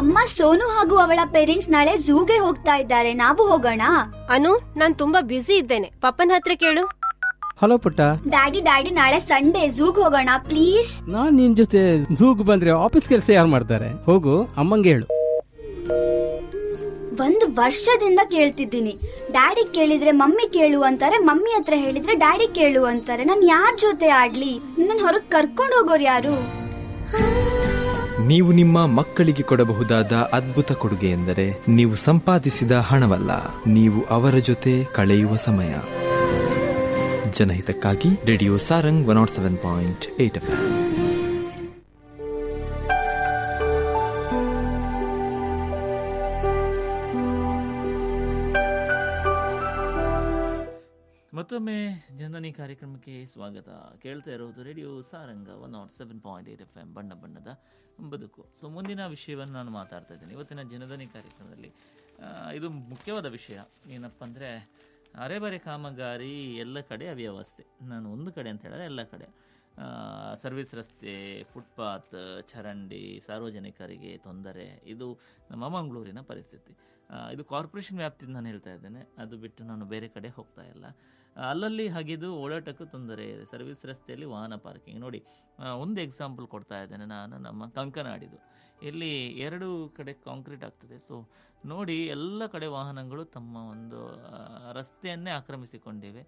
ಅಮ್ಮ ಸೋನು ಹಾಗೂ ಅವಳ ಪೇರೆಂಟ್ಸ್ ನಾಳೆ ಝೂಗೆ ಹೋಗ್ತಾ ಇದ್ದಾರೆ ನಾವು ಹೋಗೋಣ ಅನು ನಾನ್ ತುಂಬಾ ಬ್ಯುಸಿ ಇದ್ದೇನೆ ಪಪ್ಪನ ಹತ್ರ ಕೇಳು ಹಲೋ ಪುಟ್ಟ ಡ್ಯಾಡಿ ಡ್ಯಾಡಿ ನಾಳೆ ಸಂಡೇ ಝೂಗ್ ಹೋಗೋಣ ಪ್ಲೀಸ್ ನಾನ್ ನಿನ್ ಜೊತೆ ಝೂಗ್ ಬಂದ್ರೆ ಆಫೀಸ್ ಕೆಲಸ ಯಾರು ಮಾಡ್ತಾರೆ ಹೋಗು ಅಮ್ಮಂಗೆ ಹೇಳು ಒಂದು ವರ್ಷದಿಂದ ಕೇಳ್ತಿದ್ದೀನಿ ಡ್ಯಾಡಿ ಕೇಳಿದ್ರೆ ಮಮ್ಮಿ ಕೇಳು ಅಂತಾರೆ ಮಮ್ಮಿ ಹತ್ರ ಹೇಳಿದ್ರೆ ಡ್ಯಾಡಿ ಕೇಳು ಅಂತಾರೆ ನಾನು ಯಾರ ಜೊತೆ ಆಡ್ಲಿ ನನ್ನ ಹೊರಗ್ ಕರ್ಕೊಂಡು ಹೋಗೋರು ಯಾರು ನೀವು ನಿಮ್ಮ ಮಕ್ಕಳಿಗೆ ಕೊಡಬಹುದಾದ ಅದ್ಭುತ ಕೊಡುಗೆ ಎಂದರೆ ನೀವು ಸಂಪಾದಿಸಿದ ಹಣವಲ್ಲ ನೀವು ಅವರ ಜೊತೆ ಕಳೆಯುವ ಸಮಯ ಜನಹಿತಕ್ಕಾಗಿ radio Sarang one nought seven point eight F ಮತ್ತೊಮ್ಮೆ ಜನನಿ ಕಾರ್ಯಕ್ರಮಕ್ಕೆ ಸ್ವಾಗತ ಕೇಳ್ತಾ ಇರೋದು radio Saranga one nought seven point eight F M ಬಣ್ಣ ಬಣ್ಣದ ಬದುಕು ಸೊ ಮುಂದಿನ ವಿಷಯವನ್ನು ನಾನು ಮಾತಾಡ್ತಾ ಇದ್ದೇನೆ ಇವತ್ತಿನ ಜನಧನಿ ಕಾರ್ಯಕ್ರಮದಲ್ಲಿ ಆ, ಇದು ಮುಖ್ಯವಾದ ವಿಷಯ ಏನಪ್ಪ ಅಂದರೆ ಅರೆಬರೆ ಕಾಮಗಾರಿ ಎಲ್ಲ ಕಡೆ ಅವ್ಯವಸ್ಥೆ ನಾನು ಒಂದು ಕಡೆ ಅಂತ ಹೇಳಿದ್ರೆ ಎಲ್ಲ ಕಡೆ ಆ, ಸರ್ವಿಸ್ ರಸ್ತೆ ಫುಟ್ಪಾತ್ ಚರಂಡಿ ಸಾರ್ವಜನಿಕರಿಗೆ ತೊಂದರೆ ಇದು ನಮ್ಮ ಮಂಗಳೂರಿನ ಪರಿಸ್ಥಿತಿ ಆ, ಇದು ಕಾರ್ಪೊರೇಷನ್ ವ್ಯಾಪ್ತಿಯಿಂದ ನಾನು ಹೇಳ್ತಾ ಇದ್ದೇನೆ ಅದು ಬಿಟ್ಟು ನಾನು ಬೇರೆ ಕಡೆ ಹೋಗ್ತಾ ಇಲ್ಲ ಆ, ಅಲ್ಲಲ್ಲಿ ಹಾಗಿದ್ದು ಓಡಾಟಕ್ಕೂ ತೊಂದರೆ ಇದೆ ಸರ್ವಿಸ್ ರಸ್ತೆಯಲ್ಲಿ ವಾಹನ ಪಾರ್ಕಿಂಗ್ ನೋಡಿ ಆ, ಒಂದು ಎಕ್ಸಾಂಪಲ್ ಕೊಡ್ತಾ ಇದ್ದೇನೆ ನಾನು ನಮ್ಮ ಕಂಕನಾಡಿದು ಇಲ್ಲಿ ಎರಡು ಕಡೆ ಕಾಂಕ್ರೀಟ್ ಆಗ್ತದೆ ಸೊ ನೋಡಿ ಎಲ್ಲ ಕಡೆ ವಾಹನಗಳು ತಮ್ಮ ಒಂದು ಆ, ರಸ್ತೆಯನ್ನೇ ಆಕ್ರಮಿಸಿಕೊಂಡಿವೆ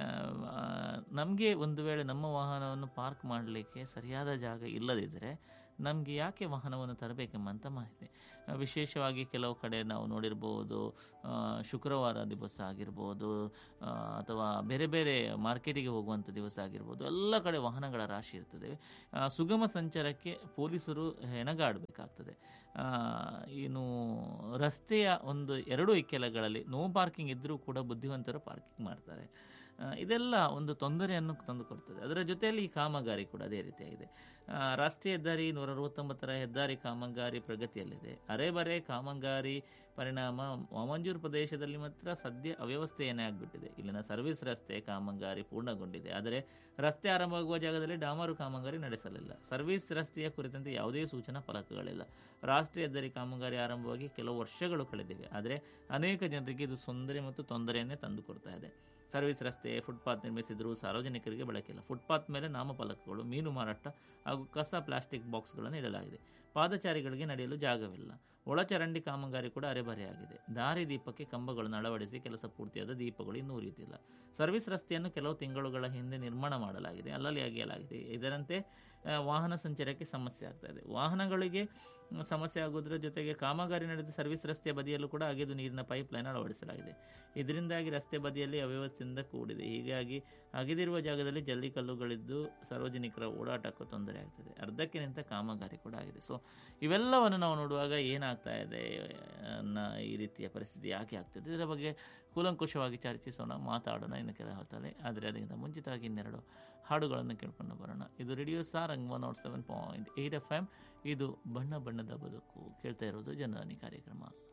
ನಮಗೆ ಒಂದು ವೇಳೆ ನಮ್ಮ ವಾಹನವನ್ನು ಪಾರ್ಕ್ ಮಾಡಲಿಕ್ಕೆ ಸರಿಯಾದ ಜಾಗ ಇಲ್ಲದಿದ್ದರೆ ನಮಗೆ ಯಾಕೆ ವಾಹನವನ್ನು ತರಬೇಕೆಂಬಂತ ಮಾಹಿತಿ ಆ, ವಿಶೇಷವಾಗಿ ಕೆಲವು ಕಡೆ ನಾವು ನೋಡಿರ್ಬೋದು ಆ, ಶುಕ್ರವಾರ ದಿವಸ ಆಗಿರ್ಬೋದು ಆ, ಅಥವಾ ಬೇರೆ ಬೇರೆ ಮಾರ್ಕೆಟಿಗೆ ಹೋಗುವಂಥ ದಿವಸ ಆಗಿರ್ಬೋದು ಎಲ್ಲ ಕಡೆ ವಾಹನಗಳ ರಾಶಿ ಇರ್ತದೆ ಆ, ಸುಗಮ ಸಂಚಾರಕ್ಕೆ ಪೊಲೀಸರು ಹೆಣಗಾಡಬೇಕಾಗ್ತದೆ ಆ, ಇನ್ನು ರಸ್ತೆಯ ಒಂದು ಎರಡು ಇಕ್ಕೆಲಗಳಲ್ಲಿ ನೋ ಪಾರ್ಕಿಂಗ್ ಇದ್ದರೂ ಕೂಡ ಬುದ್ಧಿವಂತರು ಪಾರ್ಕಿಂಗ್ ಮಾಡ್ತಾರೆ ಆ, ಇದೆಲ್ಲ ಒಂದು ತೊಂದರೆಯನ್ನು ತಂದುಕೊಡ್ತದೆ ಅದರ ಜೊತೆಯಲ್ಲಿ ಈ ಕಾಮಗಾರಿ ಕೂಡ ಅದೇ ರೀತಿಯಾಗಿದೆ ಆ, ರಾಷ್ಟ್ರೀಯ ಹೆದ್ದಾರಿ ನೂರ ಅರವತ್ತೊಂಬತ್ತರ ಹೆದ್ದಾರಿ ಕಾಮಗಾರಿ ಪ್ರಗತಿಯಲ್ಲಿದೆ ಅರೆಬರೆ ಕಾಮಗಾರಿ ಪರಿಣಾಮ ವಾಮಂಜೂರು ಪ್ರದೇಶದಲ್ಲಿ ಮಾತ್ರ ಸದ್ಯ ಅವ್ಯವಸ್ಥೆಯನ್ನೇ ಆಗಿಬಿಟ್ಟಿದೆ ಇಲ್ಲಿನ ಸರ್ವಿಸ್ ರಸ್ತೆ ಕಾಮಗಾರಿ ಪೂರ್ಣಗೊಂಡಿದೆ ಆದರೆ ರಸ್ತೆ ಆರಂಭವಾಗುವ ಜಾಗದಲ್ಲಿ ಡಾಮರು ಕಾಮಗಾರಿ ನಡೆಸಲಿಲ್ಲ ಸರ್ವಿಸ್ ರಸ್ತೆಯ ಕುರಿತಂತೆ ಯಾವುದೇ ಸೂಚನಾ ಫಲಕಗಳಿಲ್ಲ ರಾಷ್ಟ್ರೀಯ ಹೆದ್ದಾರಿ ಕಾಮಗಾರಿ ಆರಂಭವಾಗಿ ಕೆಲವು ವರ್ಷಗಳು ಕಳೆದಿವೆ ಆದರೆ ಅನೇಕ ಜನರಿಗೆ ಇದು ತೊಂದರೆ ಮತ್ತು ತೊಂದರೆಯನ್ನೇ ತಂದುಕೊಡ್ತಾ ಇದೆ ಸರ್ವಿಸ್ ರಸ್ತೆ ಫುಟ್ಪಾತ್ ನಿರ್ಮಿಸಿದರೂ ಸಾರ್ವಜನಿಕರಿಗೆ ಬಳಕಿಲ್ಲ ಫುಟ್ಪಾತ್ ಮೇಲೆ ನಾಮಫಲಕಗಳು ಮೀನು ಮಾರಾಟ ಹಾಗೂ ಕಸ ಪ್ಲಾಸ್ಟಿಕ್ ಬಾಕ್ಸ್ಗಳನ್ನು ಇಡಲಾಗಿದೆ ಪಾದಚಾರಿಗಳಿಗೆ ನಡೆಯಲು ಜಾಗವಿಲ್ಲ ಒಳಚರಂಡಿ ಕಾಮಗಾರಿ ಕೂಡ ಅರೆಬರೆಯಾಗಿದೆ ದಾರಿ ದೀಪಕ್ಕೆ ಕಂಬಗಳನ್ನು ಅಳವಡಿಸಿ ಕೆಲಸ ಪೂರ್ತಿಯಾದ ದೀಪಗಳು ಇನ್ನೂ ಉರಿಯುತ್ತಿಲ್ಲ ಸರ್ವಿಸ್ ರಸ್ತೆಯನ್ನು ಕೆಲವು ತಿಂಗಳುಗಳ ಹಿಂದೆ ನಿರ್ಮಾಣ ಮಾಡಲಾಗಿದೆ ಅಲ್ಲಲ್ಲಿ ಅಗೆಯಲಾಗಿದೆ ಇದರಂತೆ ಆ, ವಾಹನ ಸಂಚಾರಕ್ಕೆ ಸಮಸ್ಯೆ ಆಗ್ತಾ ಇದೆ ವಾಹನಗಳಿಗೆ ಮ್, ಸಮಸ್ಯೆ ಆಗೋದ್ರ ಜೊತೆಗೆ ಕಾಮಗಾರಿ ನಡೆದ ಸರ್ವಿಸ್ ರಸ್ತೆಯ ಬದಿಯಲ್ಲೂ ಕೂಡ ಅಗೆದು ನೀರಿನ ಪೈಪ್ ಲೈನ್ ಅಳವಡಿಸಲಾಗಿದೆ ಇದರಿಂದಾಗಿ ರಸ್ತೆ ಬದಿಯಲ್ಲಿ ಅವ್ಯವಸ್ಥೆಯಿಂದ ಕೂಡಿದೆ ಹೀಗಾಗಿ ಅಗೆದಿರುವ ಜಾಗದಲ್ಲಿ ಜಲ್ಲಿ ಕಲ್ಲುಗಳಿದ್ದು ಸಾರ್ವಜನಿಕರ ಓಡಾಟಕ್ಕೂ ತೊಂದರೆ ಆಗ್ತದೆ ಅರ್ಧಕ್ಕೆ ನಿಂತ ಕಾಮಗಾರಿ ಕೂಡ ಆಗಿದೆ ಸೊ ಇವೆಲ್ಲವನ್ನು ನಾವು ನೋಡುವಾಗ ಏನಾಗ್ತಾ ಇದೆ ಅನ್ನೋ ಈ ರೀತಿಯ ಪರಿಸ್ಥಿತಿ ಯಾಕೆ ಆಗ್ತದೆ ಇದರ ಬಗ್ಗೆ ಕೂಲಂಕುಷವಾಗಿ ಚರ್ಚಿಸೋಣ ಮಾತಾಡೋಣ ಇನ್ನು ಕೆಲ ಹೊತ್ತಲ್ಲಿ ಆದರೆ ಅದಕ್ಕಿಂತ ಮುಂಚಿತವಾಗಿ ಇನ್ನೆರಡು ಹಾಡುಗಳನ್ನು ಕೇಳ್ಕೊಂಡು ಬರೋಣ ಇದು radio Sarang one nought seven point eight F M ಇದು ಬಣ್ಣ ಬಣ್ಣದ ಬದುಕು ಕೇಳ್ತಾ ಇರೋದು ಜನಧನಿ ಕಾರ್ಯಕ್ರಮ